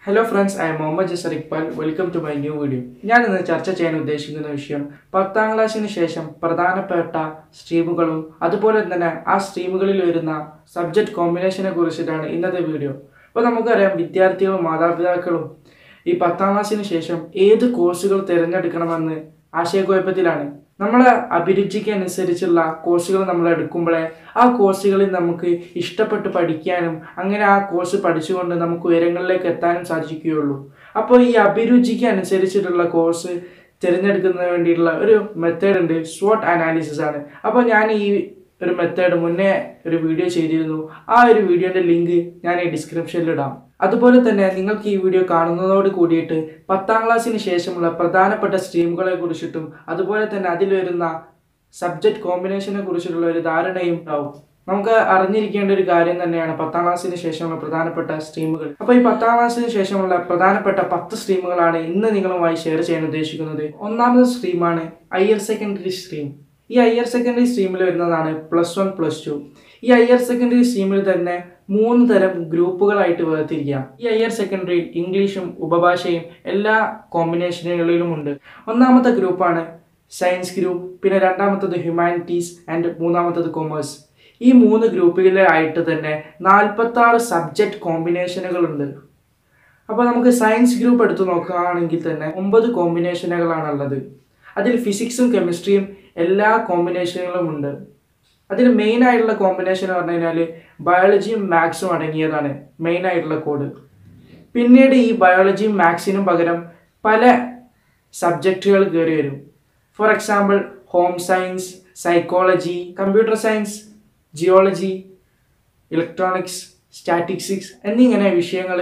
hello friends I am Muhammad Jasar Iqbal welcome to my new video ഞാൻ ഇന്ന് ചർച്ച ചെയ്യാൻ ഉദ്ദേശിക്കുന്ന വിഷയം പത്താം ക്ലാസ്സിന് ശേഷം പ്രധാനപ്പെട്ട സ്ട്രീമുകളും അതുപോലെ തന്നെ ആ സ്ട്രീമുകളിൽ വരുന്ന സബ്ജക്റ്റ് കോമ്പിനേഷനെ കുറിച്ചിട്ടാണ് ഇന്നത്തെ വീഡിയോ അപ്പോൾ നമുക്കറിയാം വിദ്യാർത്ഥികളും മാതാപിതാക്കളും ഈ പത്താം ക്ലാസ്സിന് ശേഷം ഏത് കോഴ്സുകൾ തിരഞ്ഞെടുക്കണമെന്ന് ആശയക്കുഴപ്പത്തിലാണ് നമ്മളെ അഭിരുചിക്ക് അനുസരിച്ചുള്ള കോഴ്സുകൾ നമ്മൾ എടുക്കുമ്പോഴേ ആ കോഴ്സുകളിൽ നമുക്ക് ഇഷ്ടപ്പെട്ട് പഠിക്കാനും അങ്ങനെ ആ കോഴ്സ് പഠിച്ചുകൊണ്ട് നമുക്ക് ഉയരങ്ങളിലേക്ക് എത്താനും സാധിക്കുകയുള്ളൂ അപ്പോൾ ഈ അഭിരുചിക്ക് അനുസരിച്ചിട്ടുള്ള കോഴ്സ് തിരഞ്ഞെടുക്കുന്നതിന് വേണ്ടിയിട്ടുള്ള ഒരു മെത്തേഡ് ഉണ്ട് സ്വോട്ട് അനാലിസിസ് ആണ് അപ്പോൾ ഞാൻ ഈ ഒരു മെത്തേഡ് മുന്നേ ഒരു വീഡിയോ ചെയ്തിരുന്നു ആ ഒരു വീഡിയോന്റെ ലിങ്ക് ഞാൻ ഈ ഡിസ്ക്രിപ്ഷനിൽ ഇടാം അതുപോലെ തന്നെ നിങ്ങൾക്ക് ഈ വീഡിയോ കാണുന്നതോട് കൂടിയിട്ട് പത്താം ക്ലാസ്സിന് ശേഷമുള്ള പ്രധാനപ്പെട്ട സ്ട്രീമുകളെ കുറിച്ചിട്ടും അതുപോലെ തന്നെ അതിൽ വരുന്ന സബ്ജക്റ്റ് കോമ്പിനേഷനെ കുറിച്ചിട്ടുള്ള ഒരു ധാരണയും ഉണ്ടാവും നമുക്ക് അറിഞ്ഞിരിക്കേണ്ട ഒരു കാര്യം തന്നെയാണ് പത്താം ക്ലാസ്സിന് ശേഷമുള്ള പ്രധാനപ്പെട്ട സ്ട്രീമുകൾ അപ്പോൾ ഈ പത്താം ക്ലാസ്സിന് ശേഷമുള്ള പ്രധാനപ്പെട്ട പത്ത് സ്ട്രീമുകളാണ് ഇന്ന് നിങ്ങളുമായി ഷെയർ ചെയ്യാൻ ഉദ്ദേശിക്കുന്നത് ഒന്നാമത് സ്ട്രീമാണ് ഹയർ സെക്കൻഡറി സ്ട്രീം ഈ ഹയർ സെക്കൻഡറി സ്ട്രീമിൽ വരുന്നതാണ് പ്ലസ് വൺ പ്ലസ് ടു ഈ ഹയർ സെക്കൻഡറി സ്ട്രീമിൽ തന്നെ മൂന്ന് തരം ഗ്രൂപ്പുകളായിട്ട് വേർതിരിക്കാം ഈ ഹയർ സെക്കൻഡറി ഇംഗ്ലീഷും ഉപഭാഷയും എല്ലാ കോമ്പിനേഷനുകളിലും ഉണ്ട് ഒന്നാമത്തെ ഗ്രൂപ്പാണ് സയൻസ് ഗ്രൂപ്പ് പിന്നെ രണ്ടാമത്തത് ഹ്യൂമാനിറ്റീസ് ആൻഡ് മൂന്നാമത്തത് കൊമേഴ്സ് ഈ മൂന്ന് ഗ്രൂപ്പുകളിലായിട്ട് തന്നെ നാൽപ്പത്തി ആറ് സബ്ജക്റ്റ് കോമ്പിനേഷനുകളുണ്ട് അപ്പോൾ നമുക്ക് സയൻസ് ഗ്രൂപ്പ് എടുത്തു നോക്കുകയാണെങ്കിൽ തന്നെ ഒമ്പത് കോമ്പിനേഷനുകളാണുള്ളത് അതിൽ ഫിസിക്സും കെമിസ്ട്രിയും എല്ലാ കോമ്പിനേഷനുകളും ഉണ്ട് അതിൽ മെയിൻ ആയിട്ടുള്ള കോമ്പിനേഷൻ എന്ന് പറഞ്ഞു കഴിഞ്ഞാൽ ബയോളജിയും മാത്സും അടങ്ങിയതാണ് മെയിൻ ആയിട്ടുള്ള കോഡ് പിന്നീട് ഈ ബയോളജിയും മാത്സിനും പകരം പല സബ്ജക്റ്റുകൾ കയറി വരും for example home science psychology computer science geology electronics statistics എന്നിങ്ങനെ വിഷയങ്ങൾ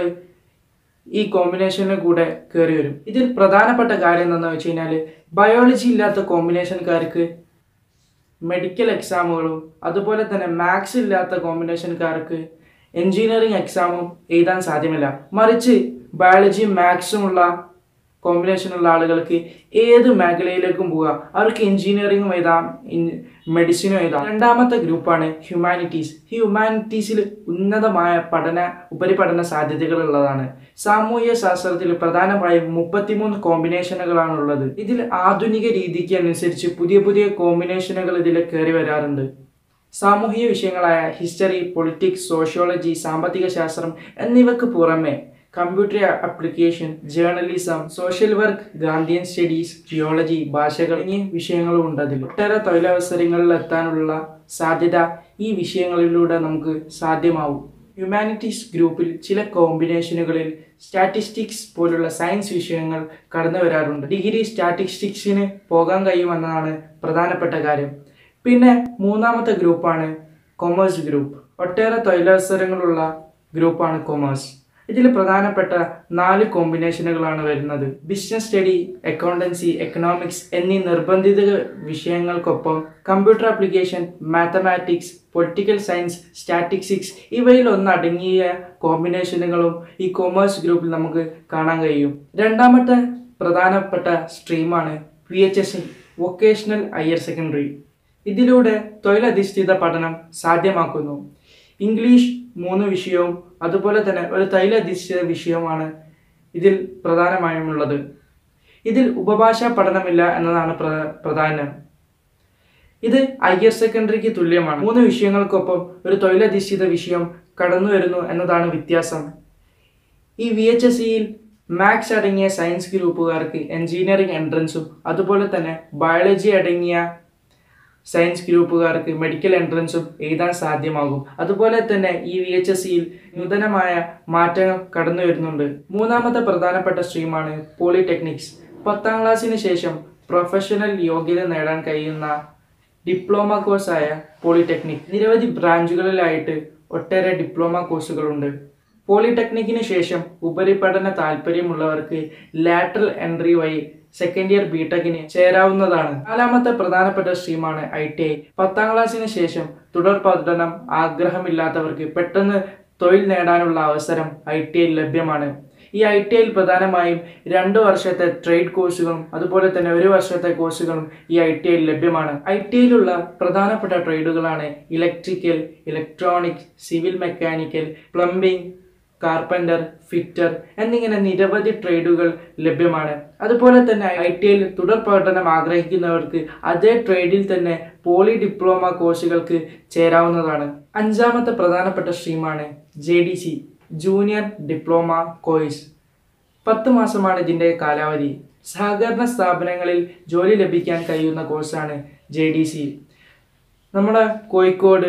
ഈ കോമ്പിനേഷനിൽ കൂടെ കയറി വരും ഇതിൽ പ്രധാനപ്പെട്ട കാര്യം എന്താണെന്ന് വെച്ച് കഴിഞ്ഞാൽ ബയോളജി ഇല്ലാത്ത കോമ്പിനേഷൻകാർക്ക് മെഡിക്കൽ എക്സാമുകളും അതുപോലെ തന്നെ മാത്സ് ഇല്ലാത്ത കോമ്പിനേഷൻകാർക്ക് എൻജിനീയറിംഗ് എക്സാമും എഴുതാൻ സാധ്യമല്ല മറിച്ച് ബയോളജിയും മാത്സും ഉള്ള കോമ്പിനേഷനുള്ള ആളുകൾക്ക് ഏത് മേഖലയിലേക്കും പോകാം അവർക്ക് എഞ്ചിനീയറിംഗും എഴുതാം മെഡിസിനും എഴുതാം രണ്ടാമത്തെ ഗ്രൂപ്പാണ് ഹ്യൂമാനിറ്റീസ് ഈ ഹ്യൂമാനിറ്റീസിൽ ഉന്നതമായ പഠന ഉപരിപഠന സാധ്യതകൾ ഉള്ളതാണ് സാമൂഹ്യ ശാസ്ത്രത്തിൽ പ്രധാനമായും മുപ്പത്തിമൂന്ന് കോമ്പിനേഷനുകളാണ് ഉള്ളത് ഇതിൽ ആധുനിക രീതിക്ക് അനുസരിച്ച് പുതിയ പുതിയ കോമ്പിനേഷനുകൾ ഇതിൽ കയറി വരാറുണ്ട് സാമൂഹിക വിഷയങ്ങളായ ഹിസ്റ്ററി പൊളിറ്റിക്സ് സോഷ്യോളജി സാമ്പത്തിക ശാസ്ത്രം എന്നിവയ്ക്ക് പുറമെ computer application journalism social work Gandhian studies geology ഭാഷകൾ എന്നീ വിഷയങ്ങളും ഉണ്ട് അതിൽ ഒട്ടേറെ തൊഴിലവസരങ്ങളിൽ എത്താനുള്ള സാധ്യത ഈ വിഷയങ്ങളിലൂടെ നമുക്ക് സാധ്യമാവും ഹ്യൂമാനിറ്റീസ് ഗ്രൂപ്പിൽ ചില കോമ്പിനേഷനുകളിൽ സ്റ്റാറ്റിസ്റ്റിക്സ് പോലുള്ള സയൻസ് വിഷയങ്ങൾ കടന്നു വരാറുണ്ട് ഡിഗ്രി സ്റ്റാറ്റിസ്റ്റിക്സിന് പോകാൻ കഴിയുമെന്നതാണ് പ്രധാനപ്പെട്ട കാര്യം പിന്നെ മൂന്നാമത്തെ ഗ്രൂപ്പാണ് കൊമേഴ്സ് ഗ്രൂപ്പ് ഒട്ടേറെ തൊഴിലവസരങ്ങളുള്ള ഗ്രൂപ്പാണ് കൊമേഴ്സ് ഇതിൽ പ്രധാനപ്പെട്ട നാല് കോമ്പിനേഷനുകളാണ് വരുന്നത് ബിസിനസ് സ്റ്റഡി അക്കൗണ്ടൻസി എക്കണോമിക്സ് എന്നീ നിർബന്ധിത വിഷയങ്ങൾക്കൊപ്പം computer application mathematics political science statistics ഇവയിൽ ഒന്നടങ്ങിയ കോമ്പിനേഷനുകളും ഈ കൊമേഴ്സ് ഗ്രൂപ്പിൽ നമുക്ക് കാണാൻ കഴിയും രണ്ടാമത്തെ പ്രധാനപ്പെട്ട സ്ട്രീമാണ് V H S vocational higher secondary ഇതിലൂടെ തൊഴിലധിഷ്ഠിത പഠനം സാധ്യമാക്കുന്നു ഇംഗ്ലീഷ് മൂന്ന് വിഷയവും അതുപോലെ തന്നെ ഒരു തൈലധിഷ്ഠിത വിഷയവുമാണ് ഇതിൽ പ്രധാനമായും ഉള്ളത് ഇതിൽ ഉപഭാഷാ പഠനമില്ല എന്നതാണ് പ്ര പ്രധാനം ഇത് ഹയർ സെക്കൻഡറിക്ക് തുല്യമാണ് മൂന്ന് വിഷയങ്ങൾക്കൊപ്പം ഒരു തൊഴിലധിഷ്ഠിത വിഷയം കടന്നു വരുന്നു എന്നതാണ് വ്യത്യാസം ഈ വി എച്ച് എസ് സിയിൽ മാത്സ് അടങ്ങിയ സയൻസ് ഗ്രൂപ്പുകാർക്ക് എഞ്ചിനീയറിംഗ് എൻട്രൻസും അതുപോലെ തന്നെ ബയോളജി അടങ്ങിയ സയൻസ് ഗ്രൂപ്പുകാർക്ക് മെഡിക്കൽ എൻട്രൻസും എഴുതാൻ സാധ്യമാകും അതുപോലെ തന്നെ ഈ വി എച്ച് എസ് സിയിൽ നൂതനമായ മാറ്റങ്ങൾ കടന്നു വരുന്നുണ്ട് മൂന്നാമത്തെ പ്രധാനപ്പെട്ട സ്ട്രീമാണ് പോളിടെക്നിക്സ് പത്താം ക്ലാസ്സിന് ശേഷം പ്രൊഫഷണൽ യോഗ്യത നേടാൻ കഴിയുന്ന ഡിപ്ലോമ കോഴ്സായ പോളിടെക്നിക് നിരവധി ബ്രാഞ്ചുകളിലായിട്ട് ഒട്ടേറെ ഡിപ്ലോമ കോഴ്സുകളുണ്ട് പോളിടെക്നിക്കിന് ശേഷം ഉപരിപഠന താല്പര്യമുള്ളവർക്ക് ലാറ്ററൽ എൻട്രി വഴി സെക്കൻഡ് ഇയർ ബിടെക്കിന് ചേരാവുന്നതാണ് നാലാമത്തെ പ്രധാനപ്പെട്ട സ്ട്രീമാണ് ഐ ടി ഐ പത്താം ക്ലാസ്സിന് ശേഷം തുടർ പഠനം ആഗ്രഹമില്ലാത്തവർക്ക് പെട്ടെന്ന് തൊഴിൽ നേടാനുള്ള അവസരം ഐ ടി ഐ ലഭ്യമാണ് ഈ ഐ ടി ഐയിൽ പ്രധാനമായും രണ്ട് വർഷത്തെ ട്രേഡ് കോഴ്സുകളും അതുപോലെ തന്നെ ഒരു വർഷത്തെ കോഴ്സുകളും ഈ ഐ ടി ഐയിൽ ലഭ്യമാണ് ഐ ടി ഐയിലുള്ള പ്രധാനപ്പെട്ട ട്രേഡുകളാണ് electrical electronic civil mechanical plumbing carpenter fitter എന്നിങ്ങനെ നിരവധി ട്രേഡുകൾ ലഭ്യമാണ് അതുപോലെ തന്നെ ഐ ടി ഐയിൽ തുടർ പഠനം ആഗ്രഹിക്കുന്നവർക്ക് അതേ ട്രേഡിൽ തന്നെ പോളി ഡിപ്ലോമ കോഴ്സുകൾക്ക് ചേരാവുന്നതാണ് അഞ്ചാമത്തെ പ്രധാനപ്പെട്ട സ്ട്രീമാണ് J D C junior diploma course പത്ത് മാസമാണ് ഇതിൻ്റെ കാലാവധി സഹകരണ സ്ഥാപനങ്ങളിൽ ജോലി ലഭിക്കാൻ കഴിയുന്ന കോഴ്സാണ് ജെ ഡി സി നമ്മുടെ കോഴിക്കോട്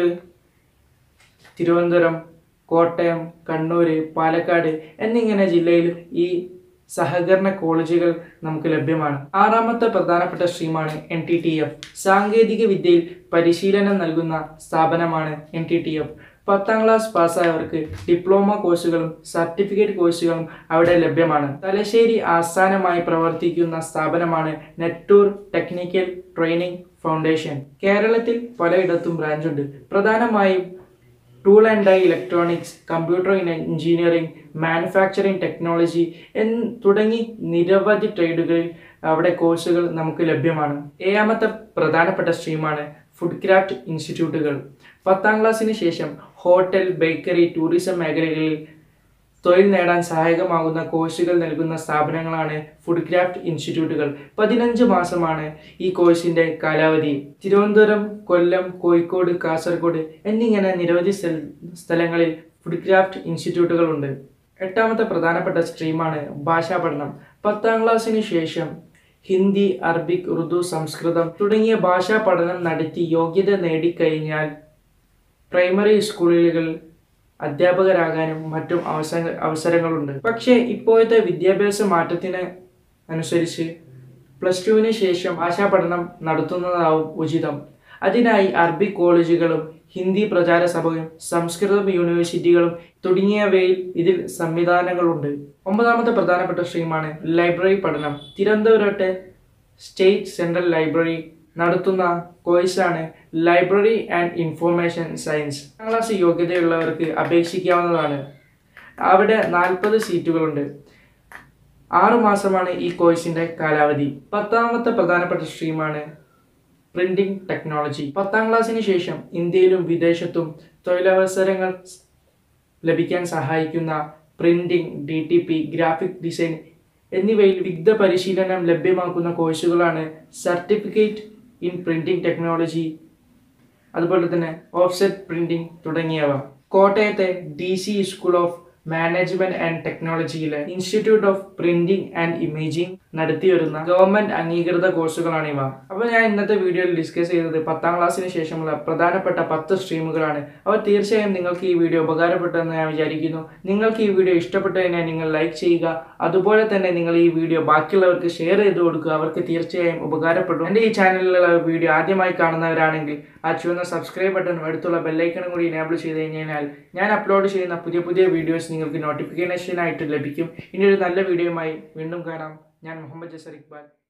തിരുവനന്തപുരം കോട്ടയം കണ്ണൂർ പാലക്കാട് എന്നിങ്ങനെ ജില്ലയിൽ ഈ സഹകരണ കോളേജുകൾ നമുക്ക് ലഭ്യമാണ് ആറാമത്തെ പ്രധാനപ്പെട്ട സ്ട്രീമാണ് എൻ ടി ടി എഫ് സാങ്കേതിക വിദ്യയിൽ പരിശീലനം നൽകുന്ന സ്ഥാപനമാണ് എൻ ടി ടി എഫ് പത്താം ക്ലാസ് പാസ്സായവർക്ക് ഡിപ്ലോമ കോഴ്സുകളും സർട്ടിഫിക്കറ്റ് കോഴ്സുകളും അവിടെ ലഭ്യമാണ് തലശ്ശേരി ആസ്ഥാനമായി പ്രവർത്തിക്കുന്ന സ്ഥാപനമാണ് നെറ്റൂർ ടെക്നിക്കൽ ട്രെയിനിങ് ഫൗണ്ടേഷൻ കേരളത്തിൽ പലയിടത്തും ബ്രാഞ്ചുണ്ട് പ്രധാനമായും tool and die electronics computer engineering manufacturing technology എൻ തുടങ്ങി നിരവധി ട്രേഡുകളിൽ അവിടെ കോഴ്സുകൾ നമുക്ക് ലഭ്യമാണ് ഏഴാമത്തെ പ്രധാനപ്പെട്ട സ്ട്രീമാണ് ഫുഡ് ക്രാഫ്റ്റ് ഇൻസ്റ്റിറ്റ്യൂട്ടുകൾ പത്താം ക്ലാസ്സിന് ശേഷം ഹോട്ടൽ ബേക്കറി ടൂറിസം മേഖലകളിൽ തൊഴിൽ നേടാൻ സഹായകമാകുന്ന കോഴ്സുകൾ നൽകുന്ന സ്ഥാപനങ്ങളാണ് ഫുഡ് ക്രാഫ്റ്റ് ഇൻസ്റ്റിറ്റ്യൂട്ടുകൾ പതിനഞ്ച് മാസമാണ് ഈ കോഴ്സിന്റെ കാലാവധി തിരുവനന്തപുരം കൊല്ലം കോഴിക്കോട് കാസർഗോഡ് എന്നിങ്ങനെ നിരവധി സ്ഥല- സ്ഥലങ്ങളിൽ ഫുഡ് ക്രാഫ്റ്റ് ഇൻസ്റ്റിറ്റ്യൂട്ടുകളുണ്ട് എട്ടാമത്തെ പ്രധാനപ്പെട്ട സ്ട്രീമാണ് ഭാഷാ പഠനം പത്താം ക്ലാസ്സിന് ശേഷം ഹിന്ദി അറബിക് ഉറുദു സംസ്കൃതം തുടങ്ങിയ ഭാഷാ പഠനം നടത്തി യോഗ്യത നേടിക്കഴിഞ്ഞാൽ പ്രൈമറി സ്കൂളുകളിൽ അധ്യാപകരാകാനും മറ്റും അവസര അവസരങ്ങളുണ്ട് പക്ഷേ ഇപ്പോഴത്തെ വിദ്യാഭ്യാസ മാറ്റത്തിന് അനുസരിച്ച് പ്ലസ് ടുവിന് ശേഷം ഭാഷാ പഠനം നടത്തുന്നതാവും ഉചിതം അതിനായി അറബിക് കോളേജുകളും ഹിന്ദി പ്രചാര സഭയും സംസ്കൃതം യൂണിവേഴ്സിറ്റികളും തുടങ്ങിയവയിൽ ഇതിൽ സംവിധാനങ്ങളുണ്ട് ഒമ്പതാമത്തെ പ്രധാനപ്പെട്ട സ്ട്രീമാണ് ലൈബ്രറി പഠനം തിരുവനന്തപുരത്തെ സ്റ്റേറ്റ് സെൻട്രൽ ലൈബ്രറി നടത്തുന്ന കോഴ്സാണ് ലൈബ്രറി ആൻഡ് ഇൻഫോർമേഷൻ സയൻസ് പത്താം ക്ലാസ് യോഗ്യതയുള്ളവർക്ക് അപേക്ഷിക്കാവുന്നതാണ് അവിടെ നാൽപ്പത് സീറ്റുകളുണ്ട് ആറു മാസമാണ് ഈ കോഴ്സിന്റെ കാലാവധി പത്താമത്തെ പ്രധാനപ്പെട്ട സ്ട്രീമാണ് പ്രിന്റിംഗ് ടെക്നോളജി പത്താം ക്ലാസ്സിന് ശേഷം ഇന്ത്യയിലും വിദേശത്തും തൊഴിലവസരങ്ങൾ ലഭിക്കാൻ സഹായിക്കുന്ന printing D T P graphic design എന്നിവയിൽ വിദഗ്ധ പരിശീലനം ലഭ്യമാക്കുന്ന കോഴ്സുകളാണ് സർട്ടിഫിക്കറ്റ് ഇൻ പ്രിന്റിംഗ് ടെക്നോളജി അതുപോലെ തന്നെ ഓഫ്സെറ്റ് പ്രിന്റിംഗ് തുടങ്ങിയവ കോട്ടയത്തെ D C school of management and ടെക്നോളജിയിലെ institute of printing and imaging നടത്തിവരുന്ന ഗവൺമെന്റ് അംഗീകൃത കോഴ്സുകളാണ് ഇവ അപ്പോൾ ഞാൻ ഇന്നത്തെ വീഡിയോയിൽ ഡിസ്കസ് ചെയ്തത് പത്താം ക്ലാസ്സിന് ശേഷമുള്ള പ്രധാനപ്പെട്ട പത്ത് സ്ട്രീമുകളാണ് അപ്പോൾ തീർച്ചയായും നിങ്ങൾക്ക് ഈ വീഡിയോ ഉപകാരപ്പെട്ടെന്ന് ഞാൻ വിചാരിക്കുന്നു നിങ്ങൾക്ക് ഈ വീഡിയോ ഇഷ്ടപ്പെട്ടതിനെ നിങ്ങൾ ലൈക്ക് ചെയ്യുക അതുപോലെ തന്നെ നിങ്ങൾ ഈ വീഡിയോ ബാക്കിയുള്ളവർക്ക് ഷെയർ ചെയ്ത് കൊടുക്കുക അവർക്ക് തീർച്ചയായും ഉപകാരപ്പെടും എൻ്റെ ഈ ചാനലിലുള്ള വീഡിയോ ആദ്യമായി കാണുന്നവരാണെങ്കിൽ ആ ചുവന്ന സബ്സ്ക്രൈബ് ബട്ടൺ അടുത്തുള്ള ബെല്ലൈക്കണും കൂടി എനേബിൾ ചെയ്ത് കഴിഞ്ഞാൽ ഞാൻ അപ്ലോഡ് ചെയ്യുന്ന പുതിയ പുതിയ വീഡിയോസ് നിങ്ങൾക്ക് നോട്ടിഫിക്കേഷനായിട്ട് ലഭിക്കും ഇനി ഒരു നല്ല വീഡിയോയുമായി വീണ്ടും കാണാം ഞാൻ മുഹമ്മദ് ജസർ ഇക്ബാൽ